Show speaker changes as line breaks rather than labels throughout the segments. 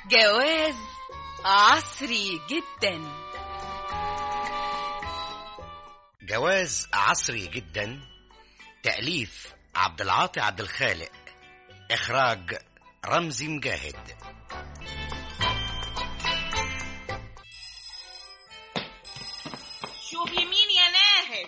جواز عصري جدا
جواز عصري جدا تأليف عبد العاطي عبد الخالق إخراج رمزي مجاهد
شوفي مين يا ناهد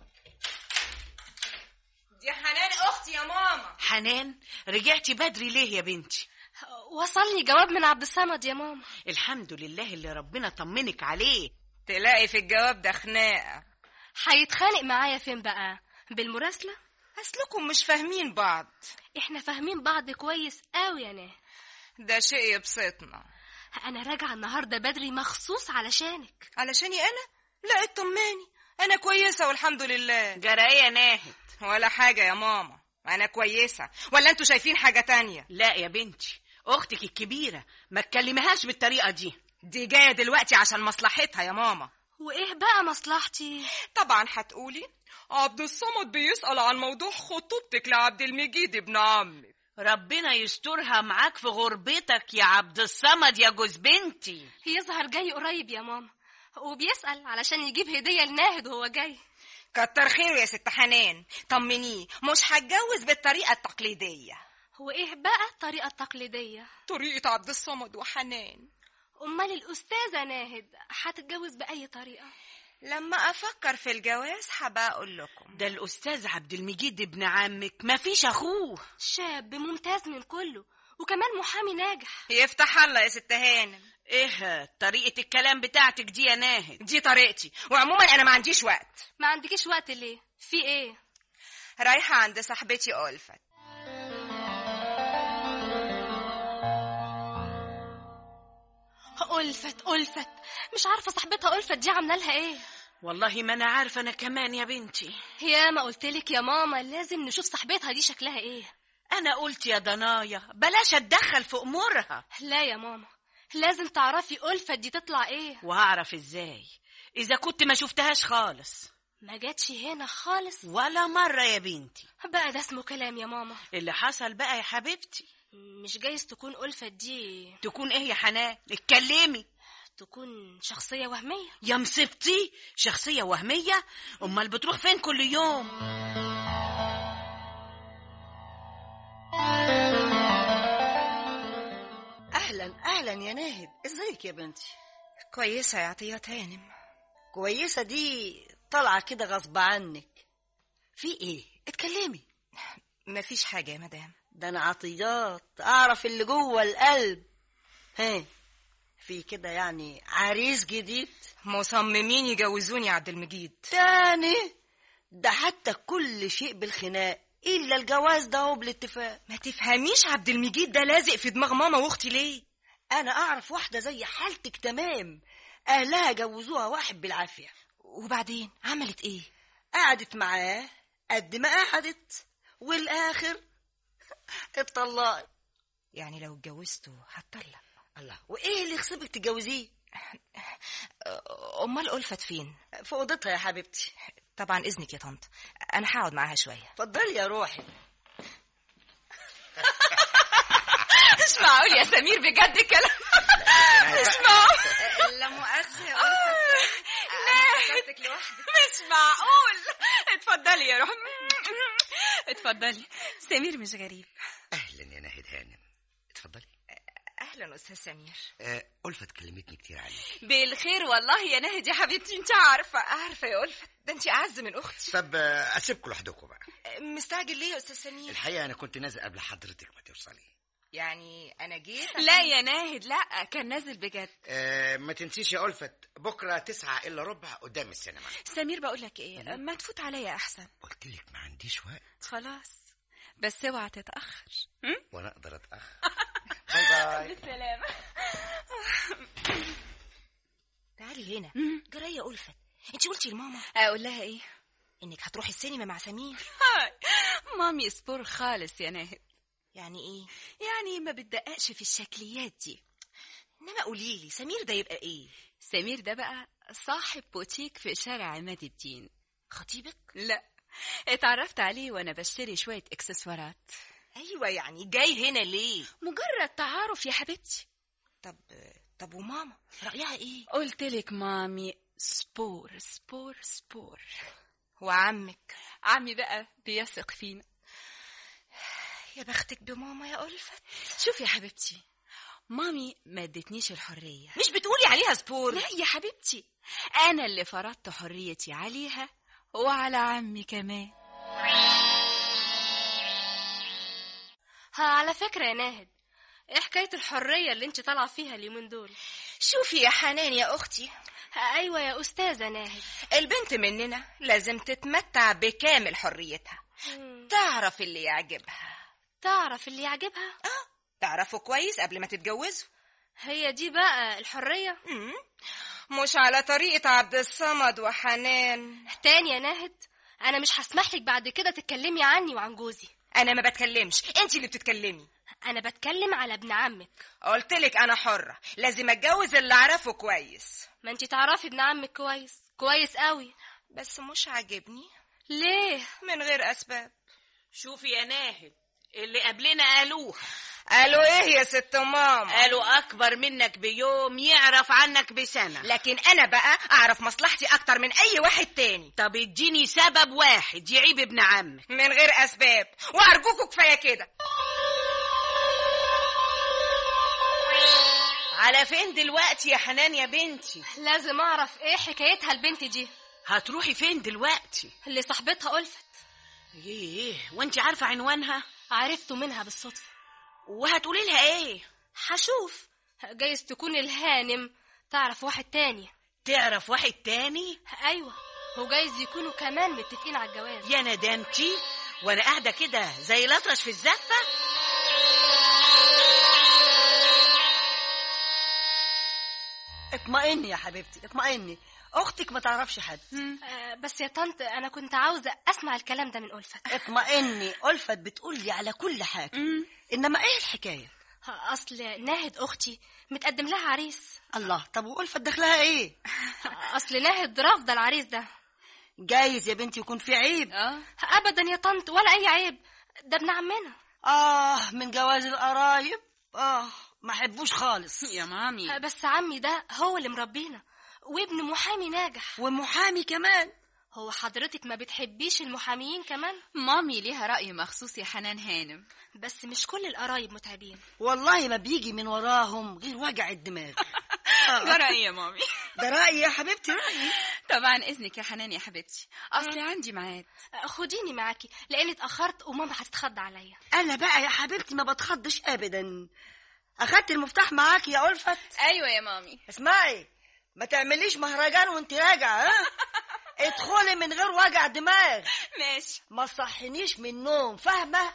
دي حنان اختي يا ماما
حنان رجعتي بدري ليه يا بنتي
وصلني جواب من عبد الصمد يا ماما
الحمد لله اللي ربنا طمنك عليه
تلاقي في الجواب ده خناقه
هيتخانق معايا فين بقى بالمراسلة
اصلكم مش فاهمين بعض
احنا فاهمين بعض كويس قوي يا ناه
ده شيء يبسطنا
انا راجعه النهارده بدري مخصوص علشانك
علشاني انا لا اطمني انا كويسه والحمد لله
جرايه ناهد
ولا حاجه يا ماما انا كويسه ولا انتوا شايفين حاجه تانية
لا يا بنتي اختك الكبيره ما تكلمهاش بالطريقه دي
دي جايه دلوقتي عشان مصلحتها يا ماما
وايه بقى مصلحتي
طبعا هتقولي عبد الصمد بيسأل عن موضوع خطوبتك لعبد المجيد ابن عمك
ربنا يسترها معاك في غربتك يا عبد الصمد يا جوز بنتي
يظهر جاي قريب يا ماما وبيسأل علشان يجيب هدية لناهد وهو جاي
كتر خيره يا ست حنان طمنيه مش هتجوز بالطريقه التقليديه
هو ايه بقى الطريقة التقليدية
طريقه عبد الصمد وحنان
امال الأستاذة ناهد هتتجوز بأي طريقة
لما افكر في الجواز هبقى اقول لكم
ده الاستاذ عبد المجيد ابن عمك ما فيش اخوه
شاب ممتاز من كله وكمان محامي ناجح
يفتح الله يا ست هانم
ايه طريقه الكلام بتاعتك دي يا ناهد
دي طريقتي وعموما انا ما عنديش وقت
ما عندكيش وقت ليه في ايه
رايحه عند صاحبتي ألفت
ألفت ألفت مش عارفة صاحبتها ألفت دي عاملة لها ايه
والله ما انا عارفه انا كمان يا بنتي
يا ما قلتلك يا ماما لازم نشوف صاحبتها دي شكلها ايه
انا قلت يا ضنايا بلاش اتدخل في امورها
لا يا ماما لازم تعرفي ألفت دي تطلع ايه
وهعرف ازاي اذا كنت ما شفتهاش خالص
ما جاتش هنا خالص
ولا مره يا بنتي
بقى ده اسمه كلام يا ماما
اللي حصل بقى يا حبيبتي
مش جايز تكون ألفت دي
تكون ايه يا حنان اتكلمي
تكون شخصية وهمية
يا مصيبتي شخصيه وهميه امال بتروح فين كل يوم
اهلا اهلا يا ناهد ازيك يا بنتي
كويسه يا عطيات هانم
كويسه دي طالعه كده غصب عنك في ايه اتكلمي
مفيش حاجه يا مدام
ده انا عطيات اعرف اللي جوه القلب ها في كده يعني عريس جديد
مصممين يجوزوني يا عبد المجيد
تاني ده حتى كل شيء بالخناق الا الجواز ده هو بالاتفاق
ما تفهميش عبد المجيد ده لازق في دماغ ماما واختي ليه
انا اعرف واحده زي حالتك تمام اهلها جوزوها واحد بالعافيه
وبعدين عملت ايه
قعدت معاه قد ما قعدت والاخر اتطلقت
يعني لو اتجوزته هتطلق
الله وايه اللي يخصبك تتجوزيه
امال ألفت فين
في اوضتها يا حبيبتي
طبعا اذنك يا طنط انا هقعد معاها شويه
اتفضلي يا روحي
مش معقول يا سمير بجد كلام مش معقول
لا مؤاخذه يا ألفت انا فكرتك لوحدك
مش معقول اتفضلي يا روح اتفضلي سمير مش غريب
أهلا يا ناهد هانم اتفضلي
اهلا استاذ سمير
آه، ألفت كلمتني كتير عليك
بالخير والله يا ناهد يا حبيبتي انت عارفه
عارفه يا ألفت ده انت اعز من اختي
طب آه، أسيبكم لوحدكم بقى
مستعجل ليه يا استاذ سمير
الحقيقة أنا كنت نازل قبل حضرتك ما توصلي
يعني انا جيت
لا يا ناهد لا كان نازل بجد
آه، ما تنسيش يا ألفت بكرة تسعة إلا ربع قدام السينما
سمير بقول لك ايه ما تفوت عليا احسن
قلت لك ما عنديش وقت
خلاص بس اوعى تتاخر
وأنا أقدر أتأخر باي باي
بالسلامه
تعالي هنا جرى يا ألفت انت قلتي لماما
اقول لها ايه
انك هتروحي السينما مع سمير
مامي سبور خالص يا ناهد
يعني ايه
يعني ما بتدققش في الشكليات دي
انما قولي لي سمير ده يبقى ايه
سمير ده بقى صاحب بوتيك في شارع عماد الدين
خطيبك
لا اتعرفت عليه وانا بشتري شوية اكسسوارات
ايوه يعني جاي هنا ليه
مجرد تعارف يا حبيبتي
طب طب وماما رأيها ايه
قلت لك مامي سبور سبور سبور
وعمك
عمي بقى بيثق فينا
يا بختك بماما يا ألفت
شوفي يا حبيبتي مامي ما ادتنيش الحرية
مش بتقولي عليها سبور
لا يا حبيبتي أنا اللي فرضت حريتي عليها وعلى عمي كمان
ها على فكرة يا ناهد ايه حكاية الحرية اللي انت طالعة فيها اليومين دول
شوفي يا حنان يا أختي
ها ايوه يا استاذة ناهد
البنت مننا لازم تتمتع بكامل حريتها
مم.
تعرف اللي يعجبها
تعرف اللي يعجبها
اه تعرفه كويس قبل ما تتجوزه
هي دي بقى الحرية
مم. مش على طريقة عبد الصمد وحنان
تاني يا ناهد انا مش هسمح لك بعد كده تتكلمي عني وعن جوزي
أنا ما بتكلمش أنت اللي بتتكلمي
انا بتكلم على ابن عمك
قلت لك أنا حرة لازم أتجوز اللي أعرفه كويس
ما انت تعرفي ابن عمك كويس كويس قوي
بس مش عاجبني
ليه
من غير أسباب
شوفي يا ناهد اللي قبلنا قالوه
قالوا إيه يا ست ماما
قالوا أكبر منك بيوم يعرف عنك بسنة
لكن أنا بقى أعرف مصلحتي أكتر من أي واحد تاني
طب اديني سبب واحد يعيب ابن عمك
من غير أسباب وأرجوكوا كفاية كده على فين دلوقتي يا حنان يا بنتي
لازم اعرف ايه حكايتها البنت دي
هتروحي فين دلوقتي
اللي صاحبتها ألفت
ايه وانت عارفة عنوانها
عرفته منها بالصدفة
وهتقولي لها ايه
هشوف جايز تكون الهانم تعرف واحد تاني
تعرف واحد تاني
ايوه وجايز يكونوا كمان متفقين على الجواز
يا ندمتي وانا قاعدة كده زي الأطرش في الزفة
اطمئني يا حبيبتي اطمئني اختك ما تعرفش حد
آه بس يا طنط انا كنت عاوزه اسمع الكلام ده من ألفت
اطمئني ألفت بتقول لي على كل حاجة إنما إيه الحكاية
ها، اصل ناهد اختي متقدم لها عريس
الله طب وألفت دخلها إيه
ها، اصل ناهد رافضه العريس ده
جايز يا بنتي يكون في عيب
اه
ها، ابدا يا طنط ولا اي عيب ده ابن عمنا
آه من جواز القرايب آه ما حبوش خالص
يا مامي
ها، بس عمي ده هو اللي مربينا وابن محامي ناجح
ومحامي كمان
هو حضرتك ما بتحبيش المحاميين كمان
مامي ليها رأي مخصوص يا حنان هانم
بس مش كل القرايب متعبين
والله ما بيجي من وراهم غير وجع الدماغ
ده رأيي يا مامي
ده رأيي يا حبيبتي رأيي
طبعا إذنك يا حنان يا حبيبتي أصلي عندي ميعاد
آه، خديني معاكي لاني اتاخرت وماما هتتخض عليا
أنا بقى يا حبيبتي ما بتخضش أبدا أخدت المفتاح معاكي يا ألفت
أيوة يا مامي
اسمعي ما تعمليش مهرجان وانت راجعة ها ادخلي من غير وجع دماغ
ماشي
ما تصحنيش من النوم فاهمة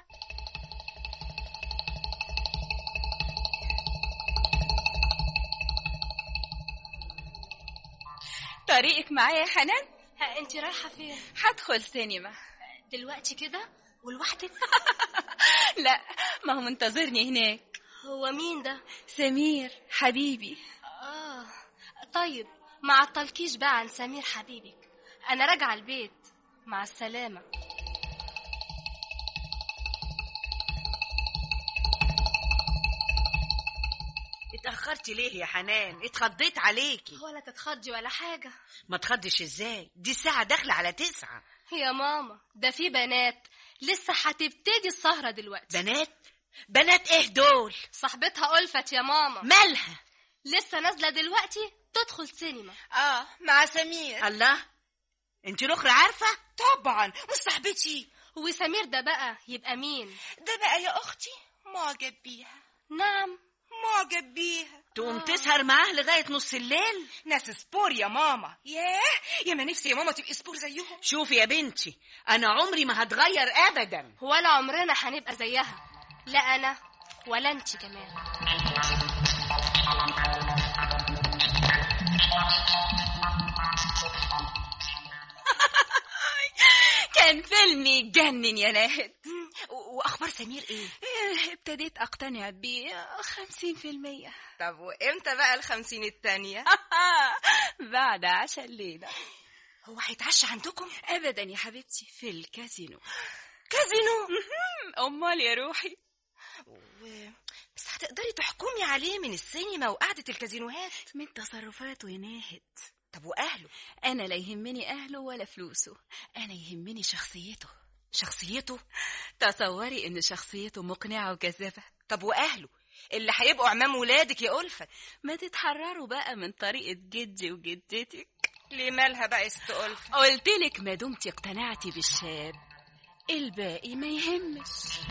طريقك معايا يا حنان
ها انت رايحه فين
هدخل سينما
دلوقتي كده ولوحدك
لا ما هو منتظرني هناك
هو مين ده
سمير حبيبي
اه طيب ما عطلكيش بقى عن سمير حبيبك انا راجعه البيت مع السلامه
اتأخرتي ليه يا حنان اتخضيت عليكي
ولا تتخضي ولا حاجه
ما تخضش ازاي دي الساعة داخلة على تسعة
يا ماما ده في بنات لسه هتبتدي السهره دلوقتي
بنات بنات ايه دول
صاحبتها ألفت يا ماما
مالها
لسه نازله دلوقتي تدخل سينما
اه مع سمير
الله انت الاخرى عارفة
طبعا مش صاحبتي
وسمير ده بقى يبقى مين
ده بقى يا اختي معجب بيها
نعم
معجب بيها
تقوم تسهر معاه لغاية نص الليل
ناس سبور يا ماما ياه يا ما نفسي يا ماما تبقي سبور زيهم
شوفي يا بنتي انا عمري ما هتغير ابدا
ولا عمرنا هنبقى زيها لا انا ولا انت كمان
كان فيلم يجنن يا ناهد
و- واخبار سمير ايه
إيه، ابتديت أقتنع بيه خمسين في المية
طب وامتى بقى الخمسين التانية
بعد عشاء الليلة
هو هيتعشى عندكم
أبدا يا حبيبتي في الكازينو
كازينو
أمال يا روحي
و...
بس هتقدري تحكمي عليه من السينما وقعدة الكازينوهات
من تصرفاته يا ناهد
طب وأهله
انا لا يهمني اهله ولا فلوسه انا يهمني شخصيته
شخصيته
تصوري ان شخصيته مقنعه وجذابه
طب وأهله اللي هيبقوا عمام ولادك يا ألفت
ما تتحرروا بقى من طريقه جدي وجدتك
ليه مالها بقى يا ست ألفت
قلت لك ما دمتي اقتنعتي بالشاب الباقي ما يهمش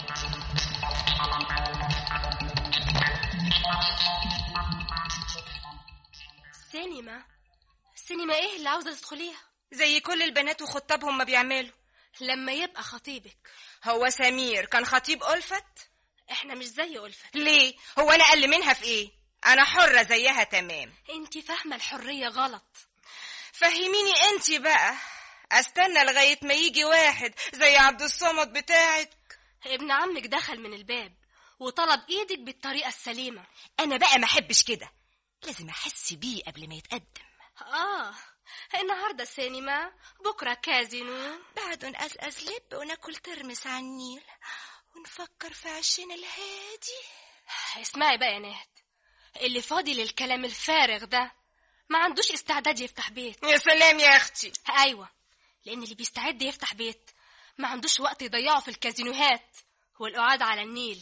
سينما سينما ايه اللي عاوزة تدخليها
زي كل البنات وخطابهم ما بيعملوا
لما يبقى خطيبك
هو سمير كان خطيب ألفت
احنا مش زي ألفت
ليه هو أنا أقل منها في إيه أنا حرة زيها تمام
انت فاهمة الحرية غلط
فهميني انت بقى استنى لغاية ما يجي واحد زي عبد الصمد بتاعك
ابن عمك دخل من الباب وطلب ايدك بالطريقة السليمة
انا بقى ما احبش كده لازم احس بيه قبل ما يتقدم
اه النهاردة سينما بكرة كازينو
بعد نقزقز لب وناكل ترمس على النيل ونفكر في عشنا الهادي
اسمعي بقى يا نهد اللي فاضي للكلام الفارغ ده ما عندوش استعداد يفتح بيت
يا سلام يا اختي
ايوه لان اللي بيستعد يفتح بيت ما عندوش وقت يضيعه في الكازينوهات والقعاد على النيل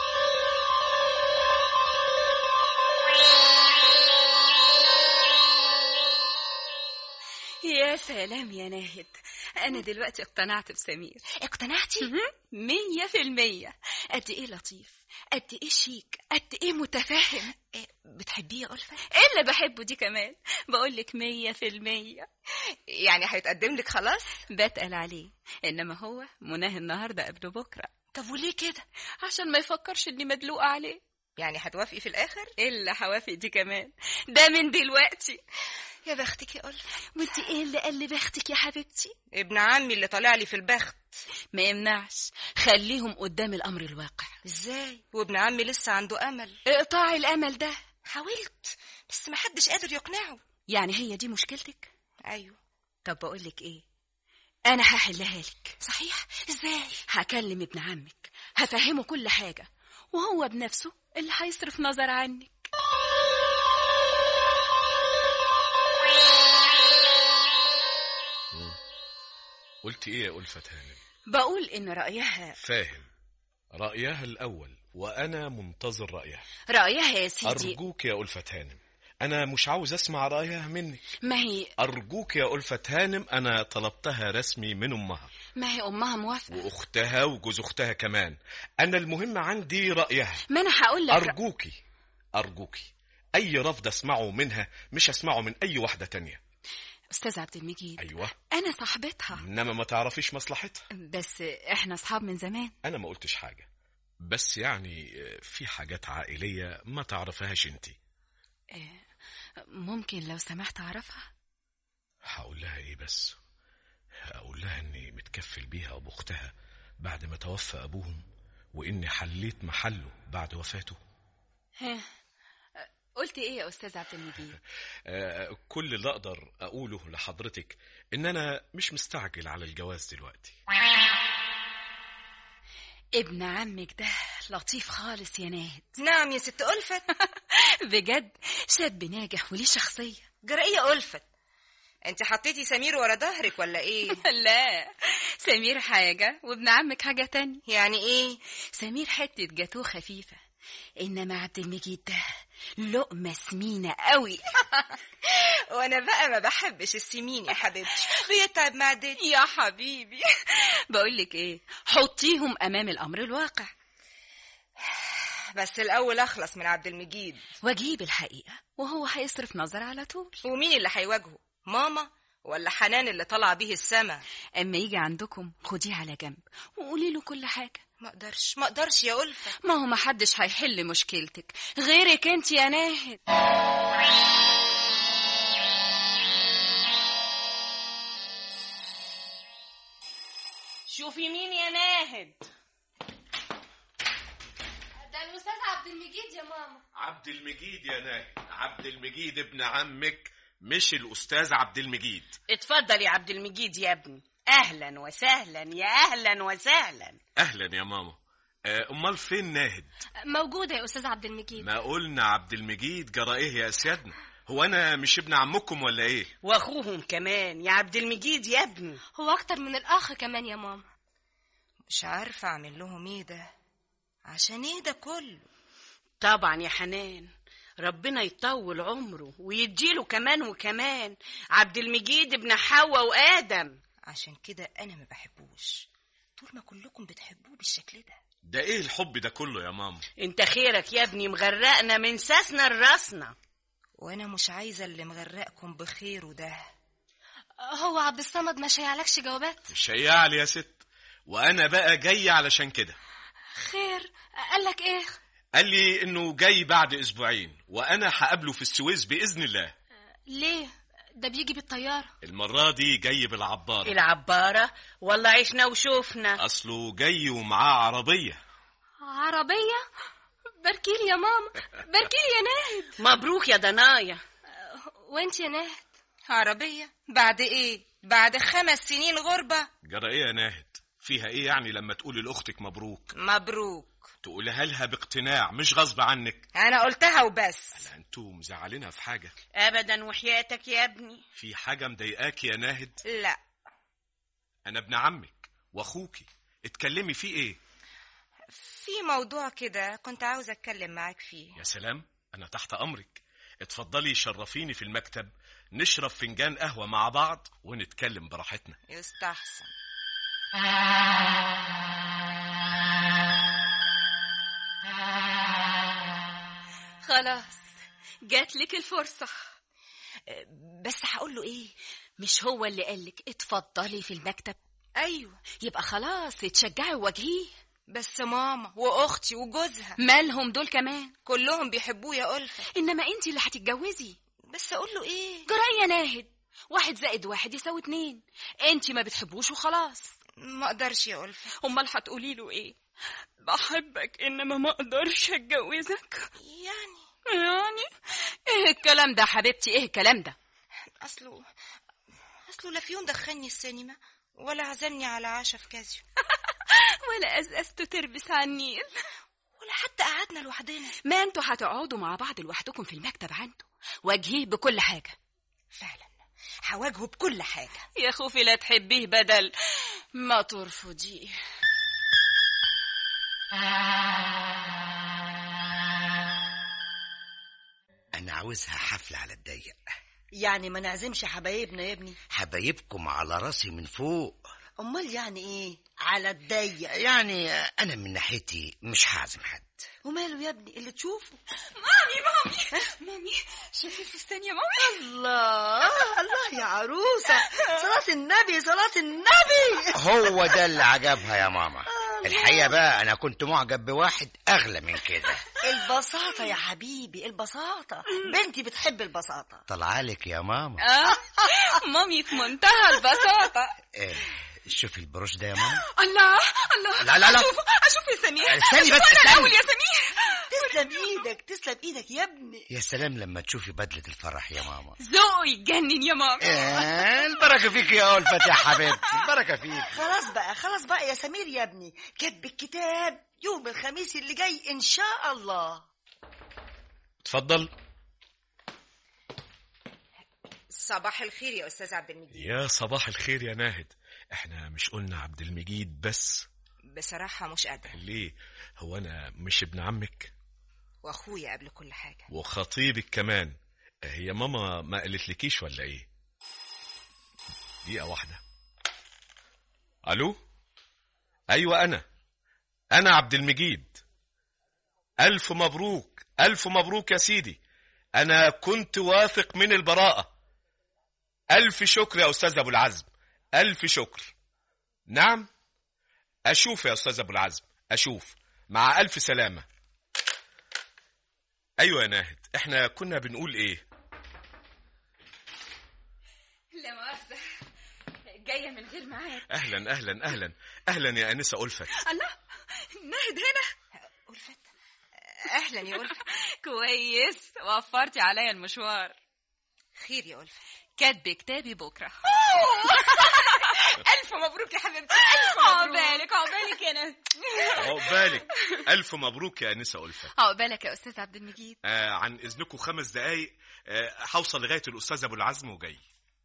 يا سلام يا ناهد انا دلوقتي اقتنعت بسمير
اقتنعتي
مية في المية قد ايه لطيف قد ايه شيك قد ايه متفاهم
إيه، بتحبيه يا ألفة
ايه اللي بحبه دي كمان بقولك مية في المية
يعني هيتقدم لك خلاص
بتقل عليه انما هو مناه النهاردة قبل بكرة
طب وليه كده
عشان ما يفكرش اني مدلوقة عليه
يعني هتوافقي في الاخر
الا حوافق دي كمان ده من دلوقتي
يا بختك يا ألفة
وانت ايه اللي قال لي بختك يا حبيبتي
ابن عمي اللي طالع لي في البخت
ما يمنعش خليهم قدام الامر الواقع
ازاي وابن عمي لسه عنده امل
اقطاع الامل ده
حاولت بس ما حدش قادر يقنعه
يعني هي دي مشكلتك
ايوه
طب بقولك ايه انا هحلها لك
صحيح ازاي
هكلم ابن عمك هفهمه كل حاجة وهو بنفسه اللي هيصرف نظر عنك
قلت ايه يا ألفة هانم
بقول ان رأيها
فاهم رأيها الأول وأنا منتظر رأيها
رأيها يا سيدي
أرجوك يا ألفة هانم أنا مش عاوز أسمع رأيها منك
ما هي
أرجوك يا ألفة هانم أنا طلبتها رسمي من أمها
ما هي امها موافقة
وأختها وجوز أختها كمان أنا المهم عندي رأيها
ما انا هقول لك رأ-
أرجوكي أرجوكي أي رفض أسمعه منها مش أسمعه من أي واحدة تانية
استاذ عبد المجيد
أيوة
انا صاحبتها
إنما ما تعرفيش مصلحتها
بس احنا اصحاب من زمان
أنا ما قلتش حاجة بس يعني في حاجات عائلية ما تعرفهاش انتي
ممكن لو سمحت اعرفها
هقول لها ايه بس هقول لها اني متكفل بيها وباختها بعد ما توفى ابوهم واني حليت محله بعد وفاته
ها قلت ايه يا استاذ عبد المجيد
آه كل اللي اقدر اقوله لحضرتك ان انا مش مستعجل على الجواز دلوقتي
ابن عمك ده لطيف خالص يا ناهد
نعم يا ست ألفت
بجد شاب ناجح وليه شخصية
جرأية ألفت انت حطيتي سمير ورا ظهرك ولا ايه
لا سمير حاجة وابن عمك حاجة تانية
يعني ايه
سمير حتة جاتوه خفيفة إنما عبد المجيد ده لقمة سمينة قوي
وانا بقى ما بحبش السمين يا حبيبتي بيتعب معدتي
يا حبيبي بقولك ايه حطيهم أمام الأمر الواقع
بس الاول اخلص من عبد المجيد
واجيب الحقيقة وهو هيصرف نظر على طول
ومين اللي هيواجهه ماما ولا حنان اللي طالعه بيه السما
أما يجي عندكم خديه على جنب وقولي له كل حاجة
ما اقدرش ما اقدرش يا ألفة
ما هو محدش هيحل مشكلتك غيرك انت يا ناهد شوفي مين يا ناهد
ده الأستاذ عبد المجيد يا ماما
عبد المجيد يا ناهد عبد المجيد ابن عمك مش الاستاذ عبد المجيد
اتفضل يا عبد المجيد يا ابني اهلا وسهلا يا اهلا وسهلا
اهلا يا ماما آه، امال فين ناهد
موجودة يا أستاذ عبد المجيد
ما قلنا عبد المجيد جرى ايه يا سيادنا هو انا مش ابن عمكم ولا ايه
واخوهم كمان يا عبد المجيد يا ابني
هو أكتر من الأخ كمان يا ماما
مش عارفة أعمل لهم إيه ده عشان إيه ده كله
طبعا يا حنان ربنا يطول عمره ويديله كمان وكمان عبد المجيد ابن حواء وآدم
عشان كده أنا ما بحبوش طول ما كلكم بتحبوه بالشكل ده
ده ايه الحب ده كله يا ماما
انت خيرك يا ابني مغرقنا من ساسنا لراسنا
وأنا مش عايزة اللي مغرقكم بخيره ده
هو عبد الصمد ما شيعلكش جوابات
مش هيعلي يا ست وانا بقى جاي علشان كده
خير قالك إيه
قال لي انه جاي بعد اسبوعين وانا هقابله في السويس باذن الله
ليه ده بيجي بالطيارة
المره دي جاي بالعباره
العبارة والله عشنا وشوفنا
اصله جاي ومعاه عربيه
عربية باركيلي يا ماما باركيلي يا ناهد
مبروك يا ضنايا
وانت يا ناهد
عربية بعد إيه بعد خمس سنين غربة
جرى ايه يا ناهد فيها ايه يعني لما تقولي لاختك مبروك
مبروك
تقولها لها باقتناع مش غصب عنك
أنا قلتها وبس
لا انتوا مزعلينها في حاجه
ابدا وحياتك يا ابني
في حاجه مضايقاك يا ناهد
لا
انا ابن عمك واخوكي اتكلمي فيه ايه
في موضوع كده كنت عاوزة أتكلم معاك فيه
يا سلام انا تحت امرك اتفضلي شرفيني في المكتب نشرب فنجان قهوه مع بعض ونتكلم براحتنا
يستحسن
خلاص جات لك الفرصة
بس هقول له إيه
مش هو اللي قالك اتفضلي في المكتب
أيوة
يبقى خلاص اتشجعي وواجهيه
بس ماما وأختي وجوزها
مالهم دول كمان
كلهم بيحبوه يا ألفة
انما انت اللي هتتجوزي
بس أقول له إيه
جرأي يا ناهد واحد زائد واحد يساوي اتنين انت ما بتحبوش وخلاص
ما أقدرش يا ألفة
امال هتقولي له ايه بحبك انما ما اقدرش اتجوزك
يعني
يعني
ايه الكلام ده حبيبتي ايه الكلام ده
أصله أصله لا في يوم دخلني السينما ولا عزمني على عشاء في كازيو
ولا أزأزته تربس على النيل
ولا حتى قعدنا لوحدنا
ما انتوا هتقعدوا مع بعض لوحدكم في المكتب عنده واجهيه بكل حاجة
فعلا هواجهه بكل حاجة
يا خوفي لا تحبيه بدل ما ترفضيه
انا عاوزها حفله على الضيق
يعني ما نعزمش حبايبنا يا ابني
حبايبكم على راسي من فوق
امال يعني ايه على الضيق
يعني انا من ناحيتي مش هعزم حد
وماله يا ابني اللي تشوفه
مامي مامي مامي شوفي الفستان يا مامي
الله الله يا عروسة صلاة النبي صلاة النبي
هو ده اللي عجبها يا ماما الحقيقه بقى انا كنت معجب بواحد اغلى من كده
البساطة يا حبيبي البساطة بنتي بتحب البساطة
طلعالك يا ماما
اه مامي في منتهى البساطة
إيه شوفي البروش ده يا ماما
الله الله
لا لا لا
اشوف اشوف يا سمير
استني بس
انا
استني
الاول يا سمير
تسلم ايدك تسلم ايدك يا ابني
يا سلام لما تشوفي بدلة الفرح يا ماما
ذوقه يتجنن يا مامي
إيه البركة فيك يا ألفت يا حبيبتي البركة فيك
خلاص بقى خلاص بقى يا سمير يا ابني كتب الكتاب يوم الخميس اللي جاي ان شاء الله
اتفضل
صباح الخير يا أستاذ عبد المجيد
يا صباح الخير يا ناهد احنا مش قلنا عبد المجيد بس
بصراحة مش قادرة
ليه هو انا مش ابن عمك
وأخويا قبل كل حاجة
وخطيبك كمان هي ماما ما قالتلكيش ولا ايه دقيقة واحدة الو ايوه انا انا عبد المجيد الف مبروك الف مبروك يا سيدي انا كنت واثق من البراءة الف شكر يا استاذ ابو العزم الف شكر نعم اشوف يا استاذ ابو العزم اشوف مع الف سلامة ايوه يا ناهد احنا كنا بنقول ايه
لا مؤاخذة جاية من غير معاد
اهلا اهلا اهلا اهلا يا انسه الفت
الله ناهد هنا
ألفت أهلا يا ألفت
كويس وفرتي عليا المشوار
خير يا ألفة
كاتب كتابي بكرة
ألف مبروك يا حبيبتي ألف مبروك
عقبالك عقبالك أنا
عقبالك ألف مبروك يا أنسة ألفة
عقبالك يا أستاذ عبد المجيد
آه عن إذنكم خمس دقايق آه هوصل لغاية الأستاذ أبو العزم وجاي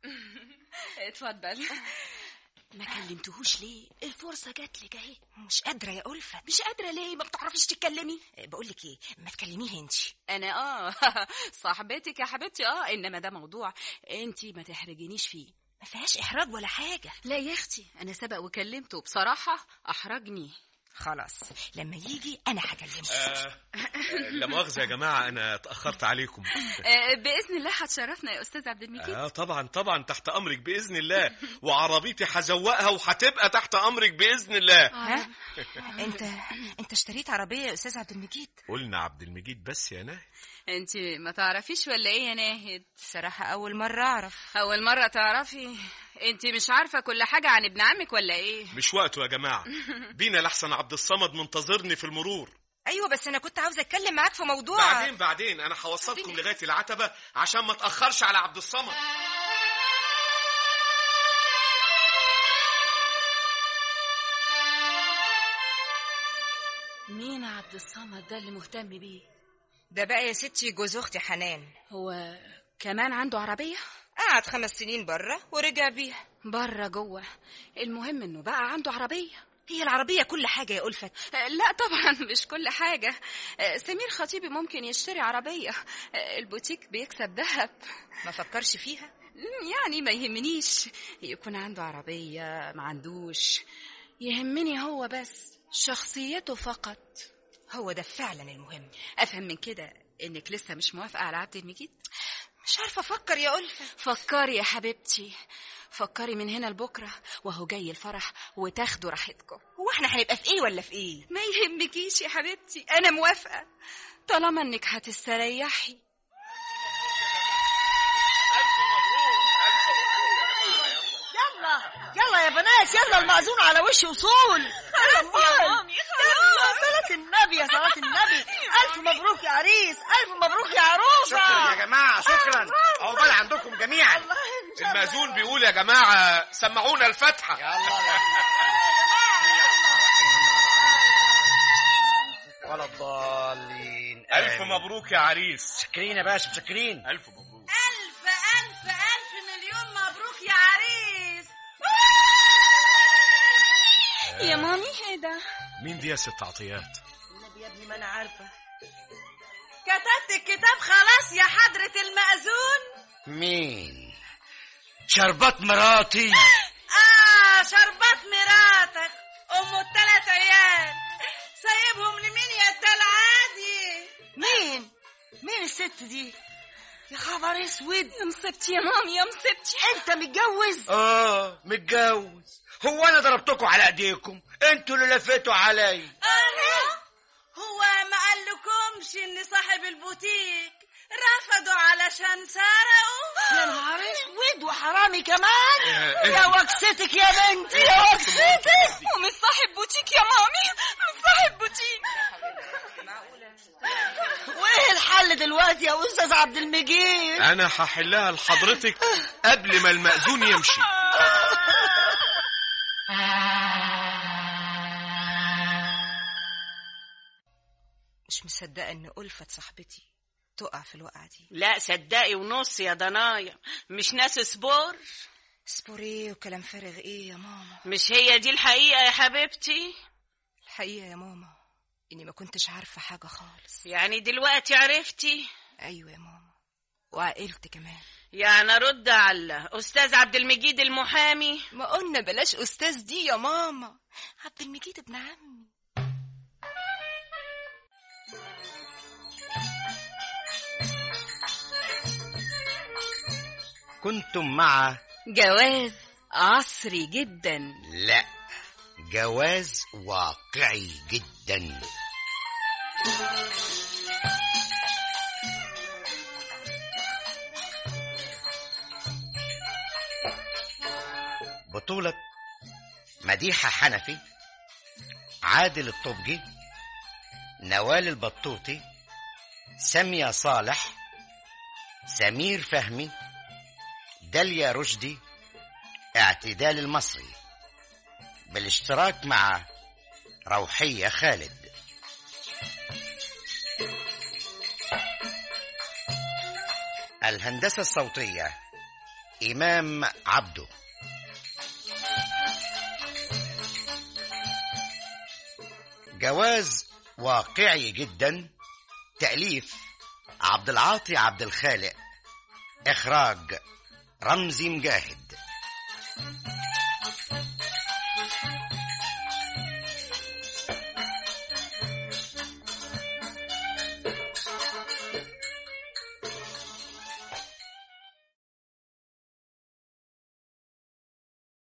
اتفضل ما كلمتهوش ليه الفرصة جات لك اهي
مش قادرة يا ألفة
مش قادرة ليه ما بتعرفيش تتكلمي
بقول لك إيه ما تكلميه أنت
انا اه صاحبتك يا حبيبتي اه انما ده موضوع انتي ما تحرجينيش فيه
ما فيهاش إحراج ولا حاجة
لا يا اختي انا سبق وكلمته بصراحة احرجني
خلاص لما يجي أنا هكلمه
آه لا مؤاخذة يا جماعة أنا اتأخرت عليكم
آه باذن الله هتشرفنا يا استاذ عبد المجيد
آه طبعا طبعا تحت أمرك بإذن الله وعربيتي هزوقها وهتبقى تحت أمرك بإذن الله
ها أنت أنت اشتريت عربية يا أستاذ عبد المجيد
قلنا عبد المجيد بس يا ناهد
انتي ما تعرفيش ولا ايه يا ناهد
صراحة أول مرة أعرف
اول مرة تعرفي انتي مش عارفة كل حاجة عن ابن عمك ولا ايه
مش وقته يا جماعة بينا لحسن عبد الصمد منتظرني في المرور
أيوة بس أنا كنت عاوزة أتكلم معاك في موضوع
بعدين بعدين أنا هوصلكم لغاية العتبة عشان ما تأخرش على عبد الصمد
مين عبد الصمد ده اللي مهتم بيه
ده بقى يا ستي جوز أختي حنان
هو كمان عنده عربية
قعد خمس سنين بره ورجع بيها
بره جوه المهم انه بقى عنده عربية
هي العربية كل حاجة يا ألفت
آه، لا طبعا مش كل حاجة آه، سمير خطيبي ممكن يشتري عربية آه، البوتيك بيكسب ذهب
ما فكرش فيها
مم، يعني ما يهمنيش يكون عنده عربية ما عندوش يهمني هو بس شخصيته فقط
هو ده فعلا المهم
أفهم من كده إنك لسه مش موافقة على عبد المجيد
مش عارفة أفكر يا ألفة
فكري يا حبيبتي فكري من هنا لبكرة وهو جاي الفرح وتاخدوا راحتكم
هو احنا هنبقى في إيه ولا في إيه
ما يهمكيش يا حبيبتي أنا موافقة طالما إنك هتستريحي
يلا يلا يا بنات يلا المأذون على وش وصول خلاص يا مامي خلاص صلاة النبي يا صلاة النبي ألف مبروك يا عريس ألف مبروك يا عروسة
شكرا يا جماعة شكرا عقبال عندكم جميعا
الله إن شاء الله.
المأذون بيقول يا جماعة سمعونا الفاتحة
ولا الضالين
ألف
آمين.
مبروك يا عريس
مسكرين يا باشا مسكرين
ألف مبروك
ألف ألف ألف مليون مبروك يا عريس
يا مامي ايه ده
مين دي يا ست عطيات
النبي يا ابني ما أنا عارفة كتبت الكتاب خلاص يا حضرة المأذون
مين شربات مراتي
آه شربات مراتك أم التلات عيال سايبهم لمين يا الدلعادي مين مين الست دي يا خبر اسود
يا مصيبتي يا مامي يا مصيبتي
انت متجوز
اه متجوز هو انا ضربتكم على ايديكم انتوا اللي لفيتوا علي
انا هو ما قالكمش ان صاحب البوتيك رفضوا علشان سرقوا يا نهار اسود وحرامي كمان يا وكستك يا بنتي يا وكستك
ومش صاحب بوتيك يا مامي مش صاحب بوتيك
وايه الحل دلوقتي يا استاذ عبد المجيد
أنا هحلها لحضرتك قبل ما المأذون يمشي
مش مصدقة إن ألفت صاحبتي تقع في الوقعة دي
لا صدقي ونص يا ضنايا مش ناس سبور
سبوريه وكلام فارغ إيه يا ماما
مش هي دي الحقيقة يا حبيبتي
الحقيقة يا ماما إني ما كنتش عارفة حاجة خالص
يعني دلوقتي عرفتي
أيوة يا ماما وعقلت كمان
يعني رد على أستاذ عبد المجيد المحامي
ما قلنا بلاش أستاذ دي يا ماما عبد المجيد ابن عمي
كنتم مع
جواز عصري جدا
لا جواز واقعي جدا بطولة مديحة حنفي عادل الطبجي نوال البطوطي سامية صالح سمير فهمي داليا رشدي اعتدال المصري بالاشتراك مع روحية خالد الهندسة الصوتية إمام عبده جواز واقعي جدا تأليف عبد العاطي عبد الخالق إخراج رمزي مجاهد